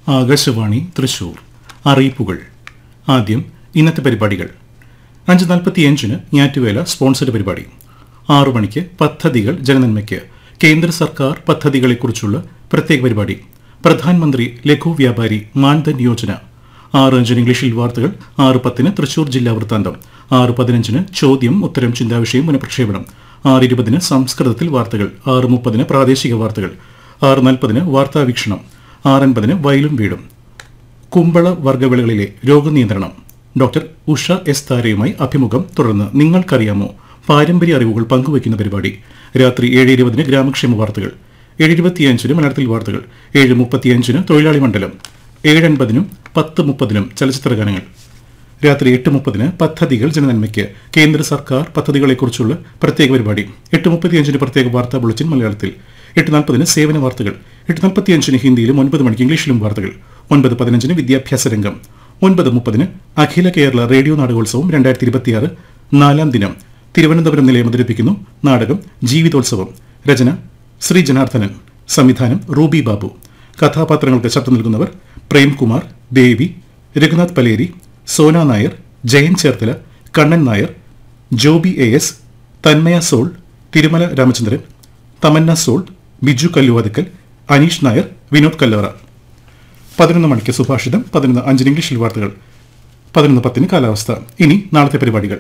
ആകാശവാണി തൃശൂർ അറിയിപ്പുകൾ ആദ്യം ഇന്നത്തെ പരിപാടികൾ അഞ്ച് നാൽപ്പത്തിയഞ്ചിന് ഞാറ്റുവേല സ്പോൺസർഡ് പരിപാടി ആറു മണിക്ക് പദ്ധതികൾ ജനനന്മയ്ക്ക് കേന്ദ്ര സർക്കാർ പദ്ധതികളെക്കുറിച്ചുള്ള പ്രത്യേക പരിപാടി പ്രധാനമന്ത്രി ലഘു വ്യാപാരി മാൻധൻ യോജന ആറ് അഞ്ചിന് ഇംഗ്ലീഷിൽ വാർത്തകൾ ആറ് പത്തിന് തൃശൂർ ജില്ലാ വൃത്താന്തം ആറ് പതിനഞ്ചിന് ചോദ്യം ഉത്തരം ചിന്താവിഷയം പുനഃപ്രക്ഷേപണം ആറ് ഇരുപതിന് സംസ്കൃതത്തിൽ വാർത്തകൾ ആറ് മുപ്പതിന് പ്രാദേശിക വാർത്തകൾ ആറ് നാൽപ്പതിന് വാർത്താവീക്ഷണം ആറ് അൻപതിന് വയലും വീടും കുമ്പള വർഗ്ഗവിളകളിലെ രോഗനിയന്ത്രണം ഡോക്ടർ ഉഷ എസ് താരയുമായി അഭിമുഖം തുടർന്ന് നിങ്ങൾക്കറിയാമോ പാരമ്പര്യ അറിവുകൾ പങ്കുവയ്ക്കുന്ന പരിപാടി രാത്രി ഏഴ് ഇരുപതിന് ഗ്രാമക്ഷേമ വാർത്തകൾ ഏഴ് ഇരുപത്തിയഞ്ചിന് മലയാളത്തിൽ വാർത്തകൾ ഏഴ് മുപ്പത്തിയഞ്ചിന് തൊഴിലാളി മണ്ഡലം ഏഴ് അൻപതിനും പത്ത് മുപ്പതിനും ചലച്ചിത്ര ഗാനങ്ങൾ രാത്രി എട്ട് മുപ്പതിന് പദ്ധതികൾ ജനനന്മയ്ക്ക് കേന്ദ്ര സർക്കാർ പദ്ധതികളെക്കുറിച്ചുള്ള പ്രത്യേക പരിപാടി എട്ട് മുപ്പത്തിയഞ്ചിന് പ്രത്യേക വാർത്താ ബുള്ളറ്റിൻ മലയാളത്തിൽ എട്ട് നാൽപ്പതിന് സേവന വാർത്തകൾ എട്ട് നാൽപ്പത്തിയഞ്ചിന് ഹിന്ദിയിലും ഒൻപത് മണിക്ക് ഇംഗ്ലീഷിലും വാർത്തകൾ ഒൻപത് പതിനഞ്ചിന് വിദ്യാഭ്യാസ രംഗം ഒൻപത് മുപ്പതിന് അഖില കേരള റേഡിയോ നാടകോത്സവം രണ്ടായിരത്തി ഇരുപത്തിയാറ് നാലാം ദിനം തിരുവനന്തപുരം നിലയം അവതരിപ്പിക്കുന്നു നാടകം ജീവിതോത്സവം രചന ശ്രീ ജനാർദ്ദനൻ സംവിധാനം റൂബി ബാബു കഥാപാത്രങ്ങൾക്ക് ശബ്ദം നൽകുന്നവർ പ്രേംകുമാർ ദേവി രഘുനാഥ് പലേരി സോന നായർ ജയൻ ചേർത്തല കണ്ണൻ നായർ ജോബി എ എസ് തന്മയ സോൾ തിരുമല രാമചന്ദ്രൻ തമന്ന സോൾ ബിജു കല്ലുവാതിക്കൽ അനീഷ് നായർ വിനോദ് കല്ലോറ പതിനൊന്ന് മണിക്ക് സുഭാഷിതം പതിനൊന്ന് അഞ്ചിന് ഇംഗ്ലീഷിൽ വാർത്തകൾ പതിനൊന്ന് പത്തിന് കാലാവസ്ഥ ഇനി നാളത്തെ പരിപാടികൾ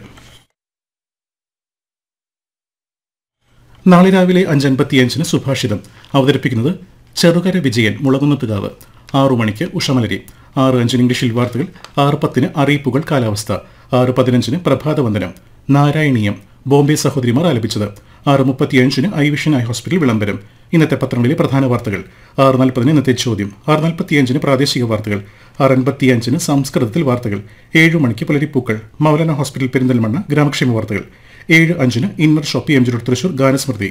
നാളെ രാവിലെ അഞ്ചൻപത്തിയഞ്ചിന് സുഭാഷിതം അവതരിപ്പിക്കുന്നത് ചെറുകര വിജയൻ മുളകുന്നത്തുകാവ് ആറു മണിക്ക് ഉഷമലരി ആറ് അഞ്ചിന് ഇംഗ്ലീഷിൽ വാർത്തകൾ ആറ് പത്തിന് അറിയിപ്പുകൾ കാലാവസ്ഥ ആറ് പതിനഞ്ചിന് പ്രഭാതവന്ദനം നാരായണീയം ബോംബെ സഹോദരിമാർ ആലപിച്ചത് ആറ് മുപ്പത്തിയഞ്ചിന് ഐ വിഷൻ ഐ ഹോസ്പിറ്റൽ വിളംബരം ഇന്നത്തെ പത്രങ്ങളിലെ പ്രധാന വാർത്തകൾ ആറ് നാൽപ്പതിന് ഇന്നത്തെ ചോദ്യം ആറ് നാൽപ്പത്തിയഞ്ചിന് പ്രാദേശിക വാർത്തകൾ ആറ് അൻപത്തിയഞ്ചിന് സംസ്കൃതത്തിൽ വാർത്തകൾ ഏഴ് മണിക്ക് പുലരിപ്പൂക്കൾ മൗലാന ഹോസ്പിറ്റൽ പെരിന്തൽമണ്ണ ഗ്രാമക്ഷേമ വാർത്തകൾ ഏഴ് അഞ്ചിന് inner shoppy M G road Thrissur ഗാനസ്മൃതി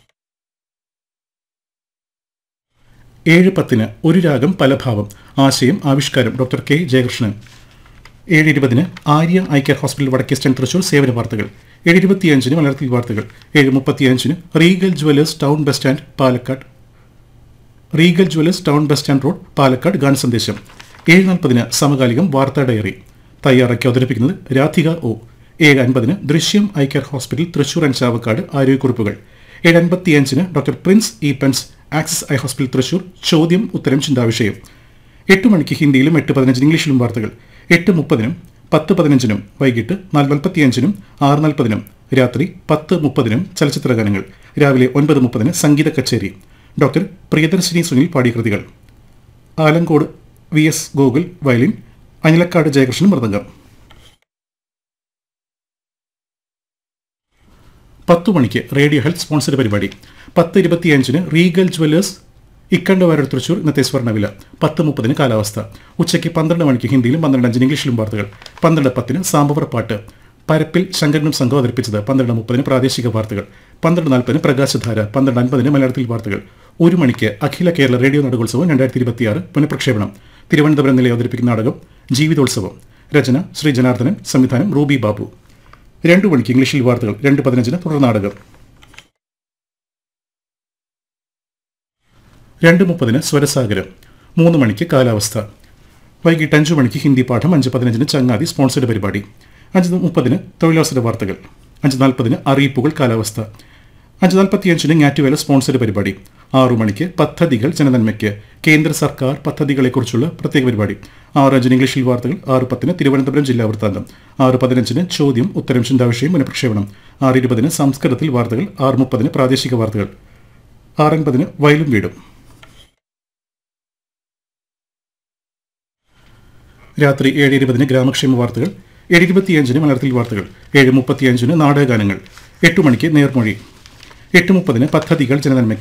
ഏഴ് പത്തിന് ഒരു രാഗം പലഭാവം ആശയം ആവിഷ്കാരം ഡോക്ടർ കെ ജയകൃഷ്ണൻ ഏഴ് ഇരുപതിന് ആര്യ ഐ കെയർ ഹോസ്പിറ്റൽ വടക്കേസ്റ്റൻ തൃശൂർ സേവന വാർത്തകൾ ഏഴ് ഇരുപത്തിയഞ്ചിന് മലയാളത്തിൽ വാർത്തകൾ ഏഴ് മുപ്പത്തിയഞ്ചിന് Regal Jewellers town bus stand Palakkad Regal Jewellers town bus stand road Palakkad ഗാനസന്ദേശം ഏഴ് നാൽപ്പതിന് സമകാലികം വാർത്താ ഡയറി തയ്യാറാക്കി അവതരിപ്പിക്കുന്നത് രാധിക ഒ ഏഴ് അൻപതിന് ദൃശ്യം eye care hospital Thrissur and Chavakkad ആരോഗ്യക്കുറിപ്പുകൾ ഏഴ് അൻപത്തിയഞ്ചിന് ഡോക്ടർ പ്രിൻസ് ഇ പെൻസ് ആക്സിസ് ഐ ഹോസ്പിറ്റൽ തൃശൂർ ചോദ്യം ഉത്തരം ചിന്താവിഷയം എട്ട് മണിക്ക് ഹിന്ദിയിലും എട്ട് പതിനഞ്ചിന് ഇംഗ്ലീഷിലും വാർത്തകൾ എട്ട് മുപ്പതിനും പത്ത് പതിനഞ്ചിനും വൈകിട്ട് നാല് നാൽപ്പത്തിയഞ്ചിനും ആറ് നാൽപ്പതിനും രാത്രി പത്ത് മുപ്പതിനും ചലച്ചിത്ര ഗാനങ്ങൾ രാവിലെ ഒൻപത് മുപ്പതിന് സംഗീത കച്ചേരി ഡോക്ടർ പ്രിയദർശിനി സുനിൽ പാടിയ കൃതികൾ Alangode V S Gokul violin Anilakkad Jayakrishnan mridangam പത്തു മണിക്ക് റേഡിയോ ഹെൽത്ത് സ്പോൺസർഡ് പരിപാടി പത്ത് ഇരുപത്തിയഞ്ചിന് റീഗൽ ജുവല്ലേഴ്സ് ഇക്കണ്ടവാര തൃശൂർ ഇന്നത്തെ സ്വർണ്ണവില പത്ത് മുപ്പതിന് കാലാവസ്ഥ ഉച്ചയ്ക്ക് പന്ത്രണ്ട് മണിക്ക് ഹിന്ദിയിലും പന്ത്രണ്ട് അഞ്ചിന് ഇംഗ്ലീഷിലും വാർത്തകൾ പന്ത്രണ്ട് പത്തിന് സാമ്പവർ പാട്ട് പരപ്പിൽ ശങ്കരനും സംഘം അവതരിപ്പിച്ചത് പന്ത്രണ്ട് മുപ്പതിന് പ്രാദേശിക വാർത്തകൾ പന്ത്രണ്ട് നാൽപ്പതിന് പ്രകാശധാര പന്ത്രണ്ട് അൻപതിന് മലയാളത്തിൽ വാർത്തകൾ ഒരു മണിക്ക് അഖില കേരള റേഡിയോ നാടകോത്സവം രണ്ടായിരത്തി ഇരുപത്തിയാറ് പുനഃപ്രക്ഷേപണം തിരുവനന്തപുരം നിലയം അവതരിപ്പിക്കുന്ന നാടകം ജീവിതോത്സവം രചന ശ്രീ ജനാർദ്ദനൻ സംവിധാനം റൂബി ബാബു രണ്ടു മണിക്ക് ഇംഗ്ലീഷിൽ വാർത്തകൾ രണ്ട് പതിനഞ്ചിന് തുടർ നാടകം രണ്ട് മുപ്പതിന് സ്വരസാഗരം മൂന്ന് മണിക്ക് കാലാവസ്ഥ വൈകിട്ട് അഞ്ചു മണിക്ക് ഹിന്ദി പാഠം അഞ്ച് പതിനഞ്ചിന് ചങ്ങാതി സ്പോൺസർഡ് പരിപാടി അഞ്ച് മുപ്പതിന് തൊഴിലവസര വാർത്തകൾ അഞ്ച് നാൽപ്പതിന് അറിയിപ്പുകൾ കാലാവസ്ഥ അഞ്ച് നാൽപ്പത്തിയഞ്ചിന് ഞാറ്റുവേല സ്പോൺസർഡ് പരിപാടി ആറു മണിക്ക് പദ്ധതികൾ ജനനന്മയ്ക്ക് കേന്ദ്ര സർക്കാർ പദ്ധതികളെക്കുറിച്ചുള്ള പ്രത്യേക പരിപാടി ആറ് അഞ്ചിന് ഇംഗ്ലീഷിൽ വാർത്തകൾ ആറ് പത്തിന് തിരുവനന്തപുരം ജില്ലാ വൃത്താന്തം ആറ് പതിനഞ്ചിന് ചോദ്യം ഉത്തരം ചിന്താവിഷയം പുനഃപ്രക്ഷേപണം ആറ് ഇരുപതിന് സംസ്കൃതത്തിൽ വാർത്തകൾ ആറ് മുപ്പതിന് പ്രാദേശിക വാർത്തകൾ ആറൻപതിന് വയലും വീടും രാത്രി ഏഴ് ഇരുപതിന് ഗ്രാമക്ഷേമ വാർത്തകൾ ഏഴ് ഇരുപത്തിയഞ്ചിന് മലയാളത്തിൽ വാർത്തകൾ ഏഴ് മുപ്പത്തിയഞ്ചിന് നാടകഗാനങ്ങൾ എട്ട് മണിക്ക് നേർമൊഴി എട്ട് മുപ്പതിന് പദ്ധതികൾ ജനനന്മയ്ക്ക്